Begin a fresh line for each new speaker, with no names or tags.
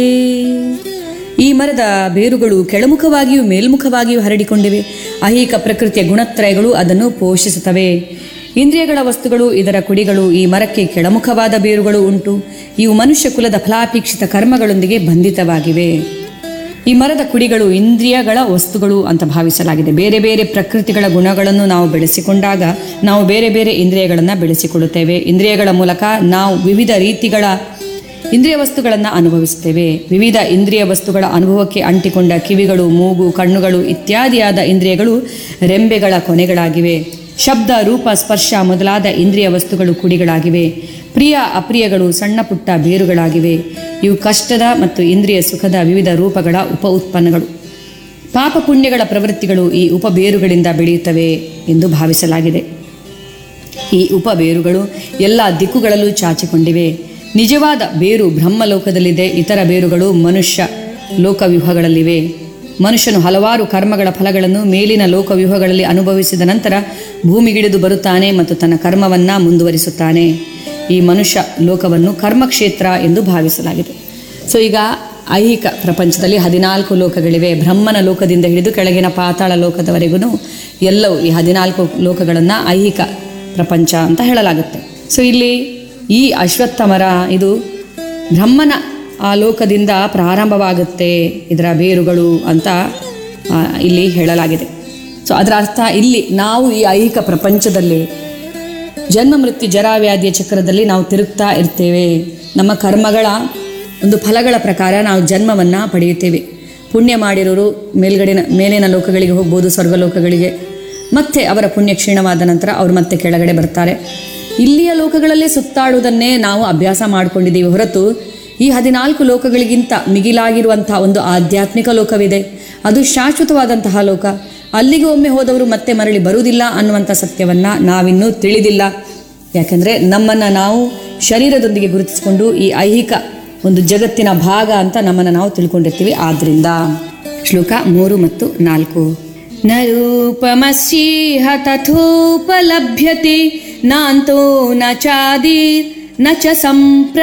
ಈ ಮರದ ಬೇರುಗಳು ಕೆಳಮುಖವಾಗಿಯೂ ಮೇಲ್ಮುಖವಾಗಿಯೂ ಹರಡಿಕೊಂಡಿವೆ ಐಹಿಕ ಪ್ರಕೃತಿಯ ಗುಣತ್ರಯಗಳು ಅದನ್ನು ಪೋಷಿಸುತ್ತವೆ ಇಂದ್ರಿಯಗಳ ವಸ್ತುಗಳು ಇದರ ಕುಡಿಗಳು ಈ ಮರಕ್ಕೆ ಕೆಳಮುಖವಾದ ಬೇರುಗಳು ಉಂಟು ಇವು ಮನುಷ್ಯ ಕುಲದ ಫಲಾಪೇಕ್ಷಿತ ಕರ್ಮಗಳೊಂದಿಗೆ ಬಂಧಿತವಾಗಿವೆ ಈ ಮರದ ಕುಡಿಗಳು ಇಂದ್ರಿಯಗಳ ವಸ್ತುಗಳು ಅಂತ ಭಾವಿಸಲಾಗಿದೆ ಬೇರೆ ಬೇರೆ ಪ್ರಕೃತಿಗಳ ಗುಣಗಳನ್ನು ನಾವು ಬೆಳೆಸಿಕೊಂಡಾಗ ನಾವು ಬೇರೆ ಬೇರೆ ಇಂದ್ರಿಯಗಳನ್ನು ಬೆಳೆಸಿಕೊಳ್ಳುತ್ತೇವೆ ಇಂದ್ರಿಯಗಳ ಮೂಲಕ ನಾವು ವಿವಿಧ ರೀತಿಗಳ ಇಂದ್ರಿಯ ವಸ್ತುಗಳನ್ನು ಅನುಭವಿಸುತ್ತೇವೆ ವಿವಿಧ ಇಂದ್ರಿಯ ವಸ್ತುಗಳ ಅನುಭವಕ್ಕೆ ಅಂಟಿಕೊಂಡ ಕಿವಿಗಳು ಮೂಗು ಕಣ್ಣುಗಳು ಇತ್ಯಾದಿಯಾದ ಇಂದ್ರಿಯಗಳು ರೆಂಬೆಗಳ ಕೊನೆಗಳಾಗಿವೆ ಶಬ್ದ ರೂಪ ಸ್ಪರ್ಶ ಮೊದಲಾದ ಇಂದ್ರಿಯ ವಸ್ತುಗಳು ಕುಡಿಗಳಾಗಿವೆ ಪ್ರಿಯ ಅಪ್ರಿಯಗಳು ಸಣ್ಣ ಪುಟ್ಟ ಬೇರುಗಳಾಗಿವೆ ಇವು ಕಷ್ಟದ ಮತ್ತು ಇಂದ್ರಿಯ ಸುಖದ ವಿವಿಧ ರೂಪಗಳ ಉಪ ಉತ್ಪನ್ನಗಳು ಪಾಪ ಪುಣ್ಯಗಳ ಪ್ರವೃತ್ತಿಗಳು ಈ ಉಪಬೇರುಗಳಿಂದ ಬೆಳೆಯುತ್ತವೆ ಎಂದು ಭಾವಿಸಲಾಗಿದೆ ಈ ಉಪಬೇರುಗಳು ಎಲ್ಲ ದಿಕ್ಕುಗಳಲ್ಲೂ ಚಾಚಿಕೊಂಡಿವೆ ನಿಜವಾದ ಬೇರು ಬ್ರಹ್ಮಲೋಕದಲ್ಲಿದೆ ಇತರ ಬೇರುಗಳು ಮನುಷ್ಯ ಲೋಕವ್ಯೂಹಗಳಲ್ಲಿವೆ ಮನುಷ್ಯನು ಹಲವಾರು ಕರ್ಮಗಳ ಫಲಗಳನ್ನು ಮೇಲಿನ ಲೋಕವ್ಯೂಹಗಳಲ್ಲಿ ಅನುಭವಿಸಿದ ನಂತರ ಭೂಮಿಗಿಳಿದು ಬರುತ್ತಾನೆ ಮತ್ತು ತನ್ನ ಕರ್ಮವನ್ನ ಮುಂದುವರಿಸುತ್ತಾನೆ ಈ ಮನುಷ್ಯ ಲೋಕವನ್ನು ಕರ್ಮಕ್ಷೇತ್ರ ಎಂದು ಭಾವಿಸಲಾಗಿದೆ ಸೊ ಈಗ ಐಹಿಕ ಪ್ರಪಂಚದಲ್ಲಿ ಹದಿನಾಲ್ಕು ಲೋಕಗಳಿವೆ ಬ್ರಹ್ಮನ ಲೋಕದಿಂದ ಹಿಡಿದು ಕೆಳಗಿನ ಪಾತಾಳ ಲೋಕದವರೆಗೂ ಎಲ್ಲವೂ ಈ ಹದಿನಾಲ್ಕು ಲೋಕಗಳನ್ನು ಐಹಿಕ ಪ್ರಪಂಚ ಅಂತ ಹೇಳಲಾಗುತ್ತೆ ಸೊ ಇಲ್ಲಿ ಈ ಅಶ್ವತ್ಥ ಮರ ಇದು ಬ್ರಹ್ಮನ ಆ ಲೋಕದಿಂದ ಪ್ರಾರಂಭವಾಗುತ್ತೆ ಇದರ ಬೇರುಗಳು ಅಂತ ಆ, ಇಲ್ಲಿ ಹೇಳಲಾಗಿದೆ ಸೊ ಅದರ ಅರ್ಥ ಇಲ್ಲಿ ನಾವು ಈ ಐಹಿಕ ಪ್ರಪಂಚದಲ್ಲಿ ಜನ್ಮ ಮೃತ್ಯು ಜರಾವ್ಯಾಧಿಯ ಚಕ್ರದಲ್ಲಿ ನಾವು ತಿರುಗ್ತಾ ಇರ್ತೇವೆ ನಮ್ಮ ಕರ್ಮಗಳ ಒಂದು ಫಲಗಳ ಪ್ರಕಾರ ನಾವು ಜನ್ಮವನ್ನು ಪಡೆಯುತ್ತೇವೆ ಪುಣ್ಯ ಮಾಡಿರೋರು ಮೇಲ್ಗಡಿನ ಮೇಲಿನ ಲೋಕಗಳಿಗೆ ಹೋಗ್ಬೋದು ಸ್ವರ್ಗಲೋಕಗಳಿಗೆ ಮತ್ತೆ ಅವರ ಪುಣ್ಯ ಕ್ಷೀಣವಾದ ನಂತರ ಅವರು ಮತ್ತೆ ಕೆಳಗಡೆ ಬರ್ತಾರೆ ಇಲ್ಲಿಯ ಲೋಕಗಳಲ್ಲೇ ಸುತ್ತಾಡುವುದನ್ನೇ ನಾವು ಅಭ್ಯಾಸ ಮಾಡಿಕೊಂಡಿದ್ದೀವಿ ಹೊರತು ಈ ಹದಿನಾಲ್ಕು ಲೋಕಗಳಿಗಿಂತ ಮಿಗಿಲಾಗಿರುವಂತಹ ಒಂದು ಆಧ್ಯಾತ್ಮಿಕ ಲೋಕವಿದೆ ಅದು ಶಾಶ್ವತವಾದಂತಹ ಲೋಕ ಅಲ್ಲಿಗೆ ಒಮ್ಮೆ ಹೋದವರು ಮತ್ತೆ ಮರಳಿ ಬರುವುದಿಲ್ಲ ಅನ್ನುವಂಥ ಸತ್ಯವನ್ನ ನಾವಿನ್ನೂ ತಿಳಿದಿಲ್ಲ ಯಾಕೆಂದ್ರೆ ನಮ್ಮನ್ನ ನಾವು ಶರೀರದೊಂದಿಗೆ ಗುರುತಿಸಿಕೊಂಡು ಈ ಐಹಿಕ ಒಂದು ಜಗತ್ತಿನ ಭಾಗ ಅಂತ ನಮ್ಮನ್ನು ನಾವು ತಿಳ್ಕೊಂಡಿರ್ತೀವಿ ಆದ್ರಿಂದ ಶ್ಲೋಕ ಮೂರು ಮತ್ತು ನಾಲ್ಕು ನ ರೂಪಮಸ್ಯೇಹ ತಥೋಪಲಭ್ಯತೆ ನಾಂತೋ ನ ಚಾದಿ ನ ಚ ಸಂಪ್ರ